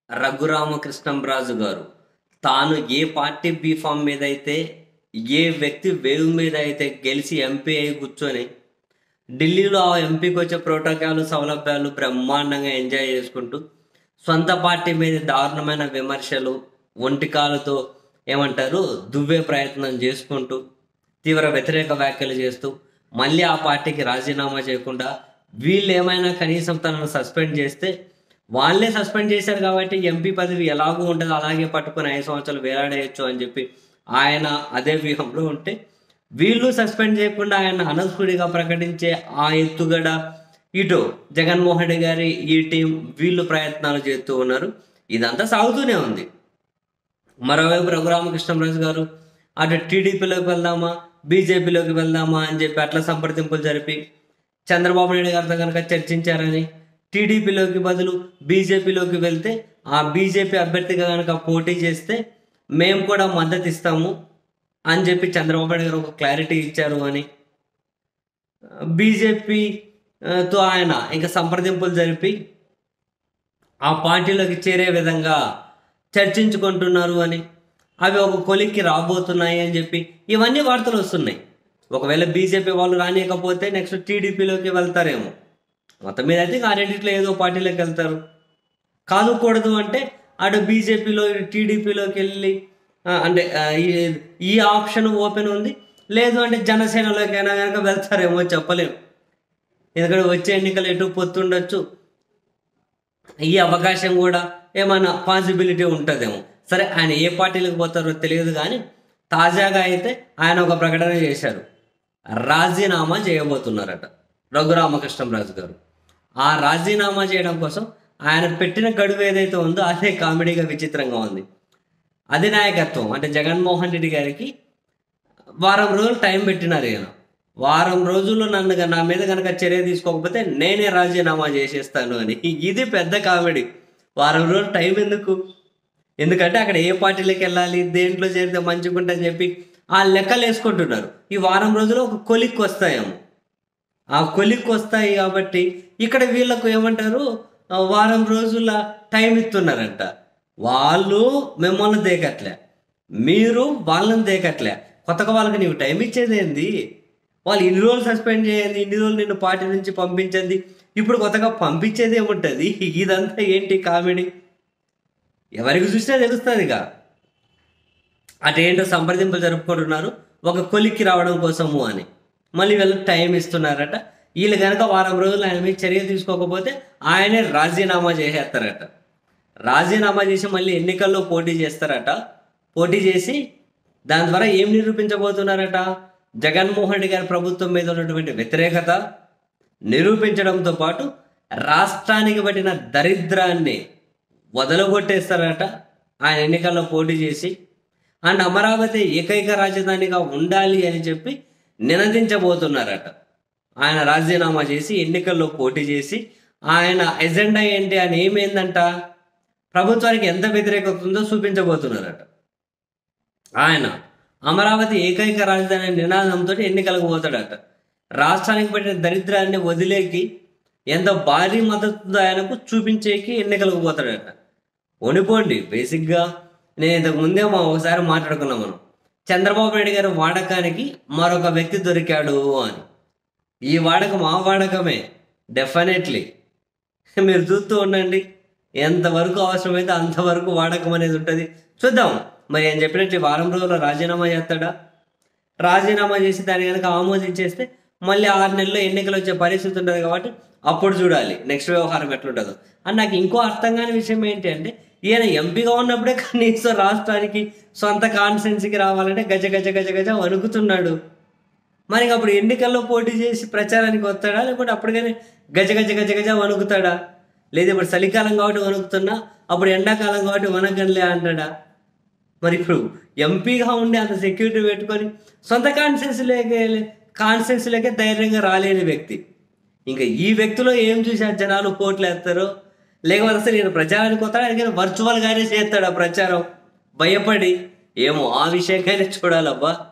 రఘురామకృష్ణంరాజు గారు తాను ఏ party B form మీద అయితే ఏ వ్యక్తి వేవ్ మీద అయితే గెలిచి ఎంపీ అయి కూర్చొని ఢిల్లీలో ఆ ఎంపీకి వచ్చే ప్రోటోకాల్ సౌలభ్యాలు బ్రహ్మాండంగా ఎంజాయ్ చేసుకుంటూ సొంత పార్టీ మీద దారుణమైన విమర్శలు ఒంటికాలతో ఏమంటారు దువ్వే ప్రయత్నం చేసుకుంటూ తీవ్ర వ్యతిరేక వ్యాఖ్యలు చేస్తూ మళ్ళీ ఆ పార్టీకి రాజీనామా చేయకుండా వీళ్ళు ఏమైనా కనీసం తనను సస్పెండ్ చేస్తే వాళ్ళే సస్పెండ్ చేశారు కాబట్టి ఎంపీ పదవి ఎలాగూ ఉండదు అలాగే పట్టుకొని ఐదు సంవత్సరాలు వేలాడేయచ్చు అని చెప్పి ఆయన అదే వ్యూహంలో ఉంటే వీళ్ళు సస్పెండ్ చేయకుండా ఆయన అనర్హుడిగా ప్రకటించే ఆ ఎత్తుగడ ఇటు జగన్మోహన్ రెడ్డి గారి ఈ టీం వీళ్ళు ప్రయత్నాలు చేస్తూ ఉన్నారు ఇదంతా సాగుతూనే ఉంది మరోవైపు రఘురామకృష్ణరాజు గారు అటు టీడీపీలోకి వెళ్దామా బీజేపీలోకి వెళ్దామా అని చెప్పి అట్లా సంప్రదింపులు జరిపి చంద్రబాబు నాయుడు గారితో కనుక చర్చించారని టీడీపీలోకి బదులు బీజేపీలోకి వెళ్తే ఆ బీజేపీ అభ్యర్థిగా కనుక పోటీ చేస్తే మేము కూడా మద్దతు ఇస్తాము అని చెప్పి చంద్రబాబు నాయుడు గారు ఒక క్లారిటీ ఇచ్చారు అని బీజేపీతో ఆయన ఇంకా సంప్రదింపులు జరిపి ఆ పార్టీలోకి చేరే విధంగా చర్చించుకుంటున్నారు అని అవి ఒక కొలిక్కి రాబోతున్నాయి అని చెప్పి ఇవన్నీ వార్తలు వస్తున్నాయి ఒకవేళ బీజేపీ వాళ్ళు రానియకపోతే నెక్స్ట్ టీడీపీలోకి వెళ్తారేమో మొత్తం మీద అయితే ఆ రెండిట్లో ఏదో పార్టీలోకి వెళ్తారు కాదుకూడదు అంటే అటు బీజేపీలో ఇటు టీడీపీలోకి వెళ్ళి ఆ, అంటే ఆ, ఈ- ఈ ఆప్షన్ ఓపెన్ ఉంది లేదు అంటే జనసేనలోకైనా కనుక వెళ్తారేమో చెప్పలేము ఎందుకంటే వచ్చే ఎన్నికలు ఎటు పొత్తుండొచ్చు ఈ అవకాశం కూడా ఏమైనా పాసిబిలిటీ ఉంటుందేమో సరే ఆయన ఏ పార్టీలకు పోతారో తెలియదు కానీ తాజాగా అయితే ఆయన ఒక ప్రకటన చేశారు రాజీనామా చేయబోతున్నారట రఘురామకృష్ణరాజు గారు ఆ రాజీనామా చేయడం కోసం ఆయన పెట్టిన గడువు ఏదైతే ఉందో అదే కామెడీగా విచిత్రంగా ఉంది అధినాయకత్వం అంటే జగన్మోహన్ రెడ్డి గారికి వారం రోజులు టైం పెట్టినారు ఈయన వారం రోజుల్లో నన్ను గ- నా మీద కనుక చర్య తీసుకోకపోతే నేనే రాజీనామా చేసేస్తాను అని ఇది పెద్ద కామెడీ వారం రోజులు టైం ఎందుకు ఎందుకంటే అక్కడ ఏ పార్టీలోకి వెళ్ళాలి దేంట్లో చేరితే మంచిగుంటుందని చెప్పి ఆ లెక్కలు వేసుకుంటున్నారు ఈ వారం రోజులు ఒక కొలిక్కి వస్తాయేమో ఆ కొలిక్కి వస్తాయి కాబట్టి ఇక్కడ వీళ్ళకు ఏమంటారు ఆ వారం రోజుల టైం ఇస్తున్నారంట వాళ్ళు మిమ్మల్ని దేకట్లే మీరు వాళ్ళని దేకట్లే కొత్తగా వాళ్ళకి నీవు టైం ఇచ్చేది ఏంది వాళ్ళు ఇన్ని రోజులు సస్పెండ్ చేయండి ఇన్ని రోజులు నిన్ను పార్టీ నుంచి పంపించండి ఇప్పుడు కొత్తగా పంపించేది ఏముంటుంది ఇదంతా ఏంటి కామెడీ ఎవరికి చూసినా తెలుస్తుంది ఇక అటేంటో సంప్రదింపులు జరుపుకుంటున్నారు ఒక కొలిక్కి రావడం కోసము అని మళ్ళీ వీళ్ళకి టైం ఇస్తున్నారట వీళ్ళు కనుక వారం రోజులు ఆయన మీద చర్య తీసుకోకపోతే ఆయనే రాజీనామా చేసేస్తారట రాజీనామా చేసి మళ్ళీ ఎన్నికల్లో పోటీ చేస్తారట పోటీ చేసి దాని ద్వారా ఏం నిరూపించబోతున్నారట జగన్మోహన్ రెడ్డి గారి ప్రభుత్వం మీద ఉన్నటువంటి వ్యతిరేకత నిరూపించడంతో పాటు రాష్ట్రానికి పట్టిన దరిద్రాన్ని వదలగొట్టేస్తారట ఆయన ఎన్నికల్లో పోటీ చేసి అండ్ అమరావతి ఏకైక రాజధానిగా ఉండాలి అని చెప్పి నినదించబోతున్నారట ఆయన రాజీనామా చేసి ఎన్నికల్లో పోటీ చేసి ఆయన ఎజెండా ఏంటి ఆయన ఏమైందంట ప్రభుత్వానికి ఎంత వ్యతిరేకత ఉందో చూపించబోతున్నారట ఆయన అమరావతి ఏకైక రాజధాని నినాదంతో ఎన్నికలకు పోతాడట రాష్ట్రానికి పట్టిన దరిద్రాన్ని వదిలేకి ఎంత భారీ మద్దతు ఉందో ఆయనకు చూపించేకి ఎన్నికలకు పోతాడట వణిపోండి బేసిక్గా నేను ఇంతకు ముందే మా ఒకసారి మాట్లాడుకున్నాం మనం చంద్రబాబు నాయుడు గారి వాడకానికి మరొక వ్యక్తి దొరికాడు అని ఈ వాడకం ఆ వాడకమే డెఫినెట్లీ మీరు చూస్తూ ఉండండి ఎంతవరకు అవసరమైతే అంతవరకు వాడకం అనేది ఉంటుంది చూద్దాం మరి ఆయన చెప్పినట్టు ఈ వారం రోజుల్లో రాజీనామా చేస్తాడా రాజీనామా చేసి దాన్ని కనుక ఆమోదించేస్తే మళ్ళీ ఆరు నెలల్లో ఎన్నికలు వచ్చే పరిస్థితి ఉంటుంది కాబట్టి అప్పుడు చూడాలి నెక్స్ట్ వ్యవహారం ఎట్లుంటుందో అండ్ నాకు ఇంకో అర్థం కాని విషయం ఏంటి అంటే ఈయన ఎంపీగా ఉన్నప్పుడే కనీసం రాష్ట్రానికి సొంత కాన్స్టెన్సీకి రావాలంటే గజ గజ గజ గజ వణుకుతున్నాడు మరి ఇంక అప్పుడు ఎన్నికల్లో పోటీ చేసి ప్రచారానికి వస్తాడా లేకపోతే అప్పటికనే గజ గజ గజ గజ వణుకుతాడా లేదా ఇప్పుడు చలికాలం కాబట్టి వణుకుతున్నా అప్పుడు ఎండాకాలం కాబట్టి వనగంలే అంటాడా మరి ఇప్పుడు ఎంపీగా ఉండి అంత సెక్యూరిటీ పెట్టుకొని సొంత కాన్స్టెన్స్ లేకే కాన్స్టెన్స్ లేకే ధైర్యంగా రాలేని వ్యక్తి ఇంకా ఈ వ్యక్తిలో ఏం చూసి ఆ జనాలు కోట్లు వేస్తారో లేకపోతే అసలు నేను ప్రచారానికి వస్తాడు ఆయన వర్చువల్గానే చేస్తాడు ఆ ప్రచారం భయపడి ఏమో ఆ విషయంగానే చూడాలబ్బా